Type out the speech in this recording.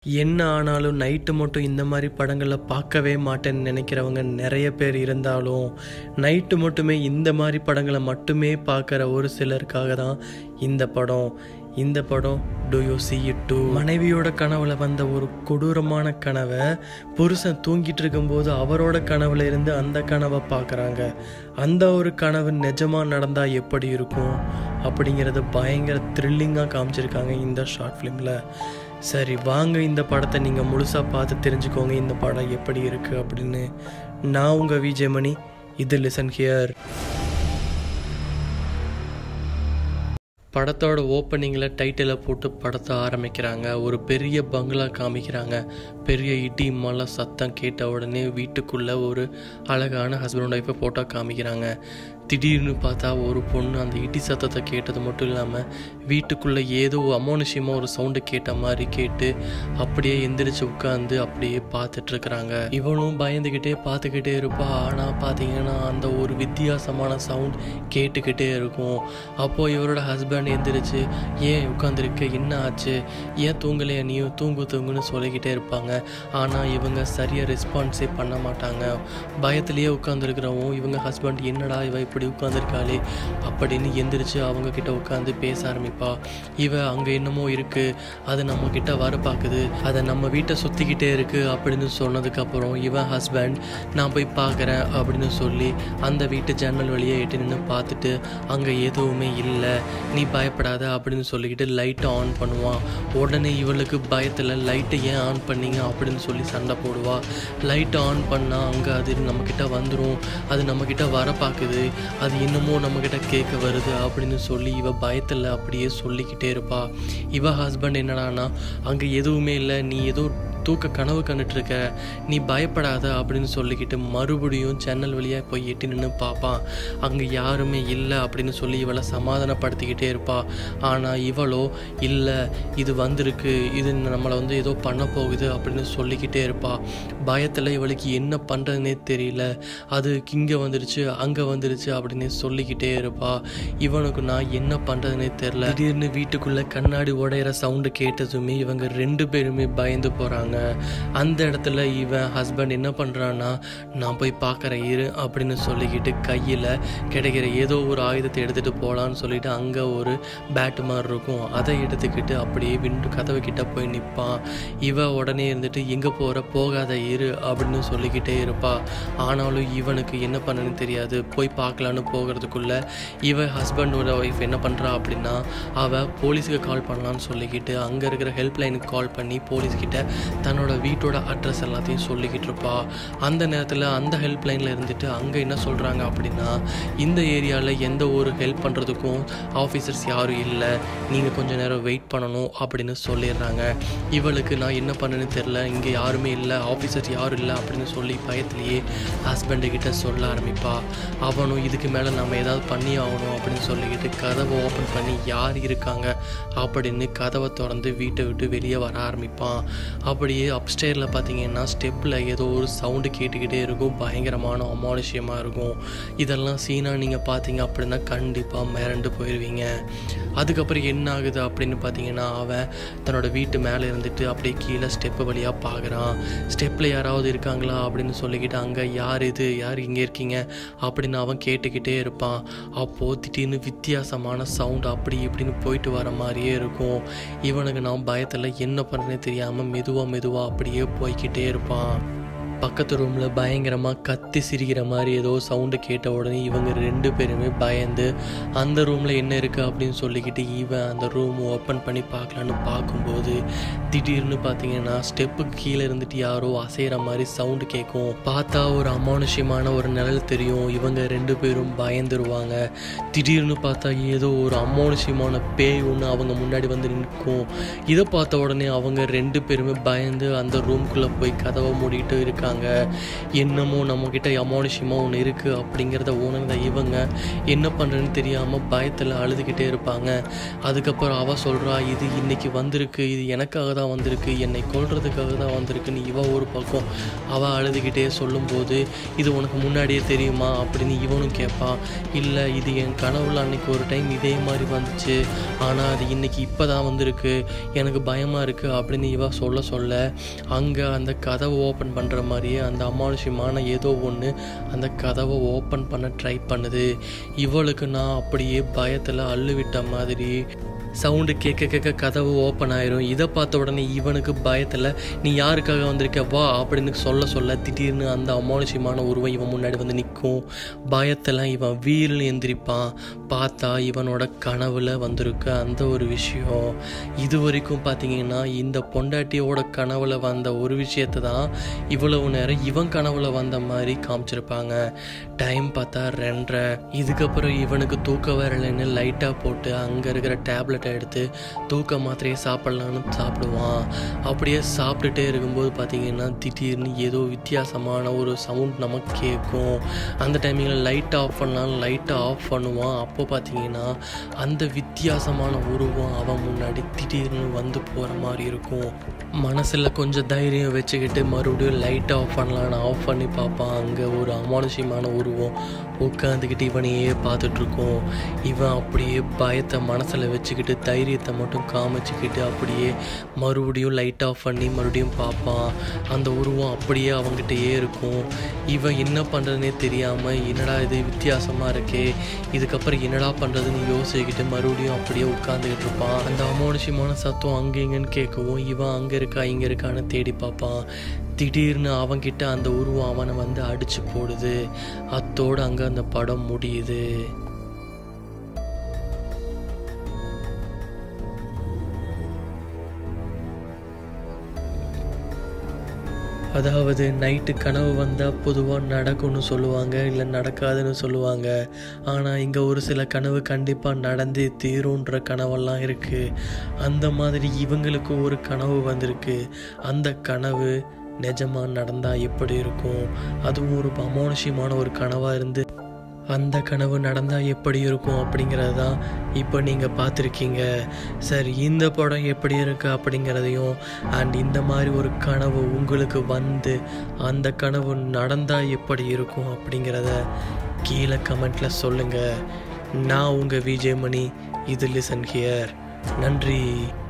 என்ன ஆனாலும் நைட்டு மட்டும் இந்த மாதிரி படங்களை பார்க்கவே மாட்டேன்னு நினைக்கிறவங்க நிறைய பேர் இருந்தாலும் நைட்டு மட்டுமே இந்த மாதிரி படங்களை மட்டுமே பார்க்குற ஒரு சிலருக்காக தான் இந்த படம் இந்த படம் do you see it too மனைவியோட கனவுல வந்த ஒரு கொடூரமான கனவை புருஷன் தூங்கிட்டு இருக்கும்போது அவரோட கனவுல இருந்து அந்த கனவை பார்க்குறாங்க அந்த ஒரு கனவு நிஜமா நடந்தா எப்படி இருக்கும் அப்படிங்கிறத பயங்கர த்ரில்லிங்காக காமிச்சிருக்காங்க இந்த ஷார்ட் ஃபிலிமில் சரி வாங்க இந்த படத்தை நீங்கள் முழுசாக பார்த்து தெரிஞ்சுக்கோங்க இந்த படம் எப்படி இருக்குது அப்படின்னு நான் உங்கள் விஜயமணி இது லிசன் ஹியர் படத்தோட ஓப்பனிங்கில் டைட்டிலை போட்டு படத்தை ஆரம்பிக்கிறாங்க ஒரு பெரிய பங்களா காமிக்கிறாங்க பெரிய இடி மழை சத்தம் கேட்ட உடனே வீட்டுக்குள்ளே ஒரு அழகான ஹஸ்பண்ட் ஒய்ஃபை ஃபோட்டோ காமிக்கிறாங்க திடீர்னு பார்த்தா ஒரு பொண்ணு அந்த இடி சத்தத்தை கேட்டது மட்டும் இல்லாமல் வீட்டுக்குள்ளே ஏதோ அமானுஷ்யமாக ஒரு சவுண்டு கேட்ட மாதிரி கேட்டு அப்படியே எந்திரிச்சு உட்காந்து அப்படியே பார்த்துட்ருக்குறாங்க இவனும் பயந்துக்கிட்டே பார்த்துக்கிட்டே இருப்பா ஆனால் பார்த்தீங்கன்னா அந்த ஒரு வித்தியாசமான சவுண்ட் கேட்டுக்கிட்டே இருக்கும் அப்போது இவரோட ஹஸ்பண்ட் எந்திரிச்சு ஏன் உட்காந்துருக்க என்ன ஆச்சு ஏன் தூங்கலையா நீயும் தூங்கு தூங்குன்னு சொல்லிக்கிட்டே இருப்பாங்க ஆனால் இவங்க சரியாக ரெஸ்பான்ஸே பண்ண மாட்டாங்க பயத்திலேயே உட்காந்துருக்கிறவங்க இவங்க ஹஸ்பண்ட் என்னடா இவ இப்படி உட்காந்துருக்காளே அப்படின்னு எந்திரிச்சு அவங்க கிட்ட உட்காந்து பேச ஆரம்பிப்பா இவ அங்கே என்னமோ இருக்கு அது நம்ம கிட்ட வர பார்க்குது அதை நம்ம வீட்டை சுற்றிக்கிட்டே இருக்கு அப்படின்னு சொன்னதுக்கப்புறம் இவன் ஹஸ்பண்ட் நான் போய் பார்க்குறேன் அப்படின்னு சொல்லி அந்த வீட்டு ஜன்னல் வழியே எட்டி நின்று பார்த்துட்டு அங்கே எதுவுமே இல்லை நீ பயப்படாத அப்படின்னு சொல்லிக்கிட்டு லைட்டை ஆன் பண்ணுவான் உடனே இவளுக்கு பயத்தில் லைட்டை ஏன் ஆன் பண்ணீங்க அப்படின்னு சொல்லி சண்டை போடுவா லைட்டை ஆன் பண்ணால் அங்கே அது நம்மக்கிட்ட வந்துடும் அது நம்மக்கிட்ட வர பார்க்குது அது இன்னமும் நம்மக்கிட்ட கேட்க வருது அப்படின்னு சொல்லி இவ பயத்தில் அப்படியே சொல்லிக்கிட்டே இருப்பா இவ ஹஸ்பண்ட் என்னடானா அங்கே எதுவுமே இல்லை நீ ஏதோ தூக்க கனவு கண்டுட்டு இருக்க நீ பயப்படாத அப்படின்னு சொல்லிக்கிட்டு மறுபடியும் ஜன்னல் வழியாக போய் எட்டி நின்று பார்ப்பான் அங்கே யாருமே இல்லை அப்படின்னு சொல்லி இவளை சமாதானப்படுத்திக்கிட்டே இருப்பா ஆனால் இவளோ இல்லை இது வந்திருக்கு இது நம்மளை வந்து ஏதோ பண்ண போகுது அப்படின்னு சொல்லிக்கிட்டே இருப்பா பயத்தில் இவளுக்கு என்ன பண்ணுறதுனே தெரியல அது இங்கே வந்துருச்சு அங்கே வந்துருச்சு அப்படின்னு சொல்லிக்கிட்டே இருப்பா இவனுக்கு நான் என்ன பண்ணுறதுனே தெரில திடீர்னு வீட்டுக்குள்ளே கண்ணாடி உடையிற சவுண்டு கேட்டதுமே இவங்க ரெண்டு பேருமே பயந்து போகிறாங்க அந்த இடத்துல இவன் ஹஸ்பண்ட் என்ன பண்ணுறான்னா நான் போய் பார்க்குறேன் இரு அப்படின்னு சொல்லிக்கிட்டு கையில் கிடைக்கிற ஏதோ ஒரு ஆயுதத்தை எடுத்துகிட்டு போகலான்னு சொல்லிட்டு அங்கே ஒரு பேட்டு மாதிரி இருக்கும் அதை எடுத்துக்கிட்டு அப்படியே விண்டு கதவு கிட்ட போய் நிற்பான் இவ உடனே இருந்துட்டு எங்கே போகிற போகாத இரு அப்படின்னு சொல்லிக்கிட்டே இருப்பா ஆனாலும் இவனுக்கு என்ன பண்ணணும்னு தெரியாது போய் பார்க்கலான்னு போகிறதுக்குள்ள இவ ஹஸ்பண்டோட ஒய்ஃப் என்ன பண்ணுறா அப்படின்னா அவள் போலீஸுக்கு கால் பண்ணலான்னு சொல்லிக்கிட்டு அங்கே இருக்கிற ஹெல்ப்லைனுக்கு கால் பண்ணி போலீஸ்கிட்ட தன்னோட வீட்டோட அட்ரஸ் எல்லாத்தையும் சொல்லிக்கிட்டு இருப்பா அந்த நேரத்தில் அந்த ஹெல்ப்லைனில் இருந்துட்டு அங்கே என்ன சொல்கிறாங்க அப்படின்னா இந்த ஏரியாவில் எந்த ஒரு ஹெல்ப் பண்ணுறதுக்கும் ஆஃபீஸர்ஸ் யாரும் இல்லை நீங்கள் கொஞ்ச நேரம் வெயிட் பண்ணணும் அப்படின்னு சொல்லிடுறாங்க இவளுக்கு நான் என்ன பண்ணேன்னு தெரில இங்கே யாருமே இல்லை ஆஃபீஸர் யாரும் இல்லை அப்படின்னு சொல்லி பயத்திலேயே ஹஸ்பண்டு கிட்ட சொல்ல ஆரம்பிப்பா அவனும் இதுக்கு மேலே நம்ம ஏதாவது பண்ணி ஆகணும் அப்படின்னு சொல்லிக்கிட்டு கதவை ஓப்பன் பண்ணி யார் இருக்காங்க அப்படின்னு கதவை திறந்து வீட்டை விட்டு வெளியே வர ஆரம்பிப்பான் அப்படியே அப்ஸ்டேரில் பார்த்தீங்கன்னா ஸ்டெப்பில் ஏதோ ஒரு சவுண்டு கேட்டுக்கிட்டே இருக்கும் பயங்கரமான அமானுஷ்யமாக இருக்கும் இதெல்லாம் சீனாக நீங்கள் பார்த்தீங்க அப்படின்னா கண்டிப்பாக மிரண்டு போயிடுவீங்க அதுக்கப்புறம் என்ன ஆகுது அப்படின்னு பார்த்தீங்கன்னா அவன் தன்னோட வீட்டு மேலே இருந்துட்டு அப்படியே கீழே ஸ்டெப்பு வழியாக பார்க்குறான் ஸ்டெப்பில் யாராவது இருக்காங்களா அப்படின்னு சொல்லிக்கிட்டு அங்கே யார் இது யார் இங்கே இருக்கீங்க அப்படின்னு அவன் கேட்டுக்கிட்டே இருப்பான் அப்போது திடீர்னு வித்தியாசமான சவுண்ட் அப்படி இப்படின்னு போயிட்டு வர மாதிரியே இருக்கும் இவனுக்கு நான் பயத்தில் என்ன பண்ணுறேன்னு தெரியாமல் மெதுவாக மெதுவாக அப்படியே போய்க்கிட்டே இருப்பான் பக்கத்து ரூமில் பயங்கரமாக கத்தி சிரிக்கிற மாதிரி ஏதோ சவுண்டு கேட்ட உடனே இவங்க ரெண்டு பேருமே பயந்து அந்த ரூமில் என்ன இருக்குது அப்படின்னு சொல்லிக்கிட்டு இவன் அந்த ரூம் ஓப்பன் பண்ணி பார்க்கலான்னு பார்க்கும்போது திடீர்னு பார்த்தீங்கன்னா ஸ்டெப்புக்கு கீழே இருந்துட்டு யாரோ அசைகிற மாதிரி சவுண்டு கேட்கும் பார்த்தா ஒரு அமானுஷ்யமான ஒரு நிழல் தெரியும் இவங்க ரெண்டு பேரும் பயந்துருவாங்க திடீர்னு பார்த்தா ஏதோ ஒரு அமானுஷ்யமான பேய் ஒன்று அவங்க முன்னாடி வந்து நிற்கும் இதை பார்த்த உடனே அவங்க ரெண்டு பேருமே பயந்து அந்த ரூம்குள்ளே போய் கதவை மூடிட்டு இருக்காங்க இருக்காங்க என்னமோ நம்மக்கிட்ட அமானுஷ்யமாக ஒன்று இருக்குது அப்படிங்கிறத உணர்ந்த இவங்க என்ன பண்ணுறதுன்னு தெரியாமல் பயத்தில் அழுதுகிட்டே இருப்பாங்க அதுக்கப்புறம் அவ சொல்கிறா இது இன்னைக்கு வந்திருக்கு இது எனக்காக தான் வந்திருக்கு என்னை கொல்றதுக்காக தான் வந்திருக்குன்னு இவ ஒரு பக்கம் அவள் அழுதுகிட்டே சொல்லும்போது இது உனக்கு முன்னாடியே தெரியுமா அப்படின்னு இவனும் கேட்பான் இல்லை இது என் கனவுல அன்னைக்கு ஒரு டைம் இதே மாதிரி வந்துச்சு ஆனால் அது இன்னைக்கு இப்போ தான் வந்திருக்கு எனக்கு பயமாக இருக்குது அப்படின்னு இவ சொல்ல சொல்ல அங்கே அந்த கதவை ஓப்பன் பண்ணுற மாதிரியே அந்த அமானுஷ்யமான ஏதோ ஒன்று அந்த கதவை ஓப்பன் பண்ண ட்ரை பண்ணுது இவளுக்கு நான் அப்படியே பயத்தில் அள்ளு விட்ட மாதிரி சவுண்டு கேட்க கேட்க கதவு ஓப்பன் ஆயிரும் இதை பார்த்த உடனே இவனுக்கு பயத்தில் நீ யாருக்காக வந்திருக்க வா அப்படின்னு சொல்ல சொல்ல திடீர்னு அந்த அமானுஷ்யமான உருவம் இவன் முன்னாடி வந்து நிற்கும் பயத்தில் இவன் வீல்னு எந்திரிப்பான் பார்த்தா இவனோட கனவுல வந்திருக்க அந்த ஒரு விஷயம் இது வரைக்கும் பார்த்தீங்கன்னா இந்த பொண்டாட்டியோட கனவுல வந்த ஒரு விஷயத்தை தான் இவ்வளவு நேரம் இவன் கனவுல வந்த மாதிரி காமிச்சிருப்பாங்க டைம் பார்த்தா ரெண்டரை இதுக்கப்புறம் இவனுக்கு தூக்க வரலைன்னு லைட்டாக போட்டு அங்கே இருக்கிற டேப்லெட்டை எடுத்து தூக்க மாத்திரையை சாப்பிட்லான்னு சாப்பிடுவான் அப்படியே சாப்பிட்டுட்டே இருக்கும்போது பார்த்தீங்கன்னா திடீர்னு ஏதோ வித்தியாசமான ஒரு சவுண்ட் நமக்கு கேட்கும் அந்த டைமிங்கில் லைட் ஆஃப் பண்ணாலும் லைட்டை ஆஃப் பண்ணுவான் அப்போ பார்த்தீங்கன்னா அந்த வித்தியாசமான உருவம் அவன் முன்னாடி திடீர்னு வந்து போகிற மாதிரி இருக்கும் மனசில் கொஞ்சம் தைரியம் வச்சுக்கிட்டு மறுபடியும் லைட்டை ஆஃப் பண்ணலான்னு ஆஃப் பண்ணி பார்ப்பான் அங்கே ஒரு அமானுஷ்யமான உருவம் உட்காந்துக்கிட்டு இவனையே பார்த்துட்ருக்கோம் இவன் அப்படியே பயத்தை மனசில் வச்சுக்கிட்டு தைரியத்தை மட்டும் காமிச்சிக்கிட்டு அப்படியே மறுபடியும் லைட் ஆஃப் பண்ணி மறுபடியும் பார்ப்பான் அந்த உருவம் அப்படியே அவங்ககிட்டயே இருக்கும் இவன் என்ன பண்ணுறதுனே தெரியாமல் என்னடா இது வித்தியாசமாக இருக்கே இதுக்கப்புறம் என்னடா பண்ணுறதுன்னு யோசிச்சுக்கிட்டு மறுபடியும் அப்படியே உட்காந்துக்கிட்டு இருப்பான் அந்த அமானுஷ்யமான சத்தம் அங்கே இங்கேன்னு கேட்கவும் இவன் அங்கே இருக்கா இங்கே இருக்கான்னு தேடி பார்ப்பான் திடீர்னு அவன்கிட்ட அந்த உருவம் அவனை வந்து அடிச்சு போடுது அத்தோடு அங்கே அந்த படம் முடியுது அதாவது நைட்டு கனவு வந்தால் பொதுவாக நடக்கும்னு சொல்லுவாங்க இல்லை நடக்காதுன்னு சொல்லுவாங்க ஆனால் இங்கே ஒரு சில கனவு கண்டிப்பாக நடந்தே தீரும்ன்ற கனவெல்லாம் இருக்குது அந்த மாதிரி இவங்களுக்கு ஒரு கனவு வந்திருக்கு அந்த கனவு நிஜமாக நடந்தால் எப்படி இருக்கும் அதுவும் ஒரு அமானுஷ்யமான ஒரு கனவாக இருந்து அந்த கனவு நடந்தால் எப்படி இருக்கும் அப்படிங்கிறது தான் இப்போ நீங்கள் பார்த்துருக்கீங்க சரி இந்த படம் எப்படி இருக்குது அப்படிங்கிறதையும் அண்ட் இந்த மாதிரி ஒரு கனவு உங்களுக்கு வந்து அந்த கனவு நடந்தால் எப்படி இருக்கும் அப்படிங்கிறத கீழே கமெண்ட்டில் சொல்லுங்கள் நான் உங்கள் விஜய் மணி இது லிசன் ஹியர் நன்றி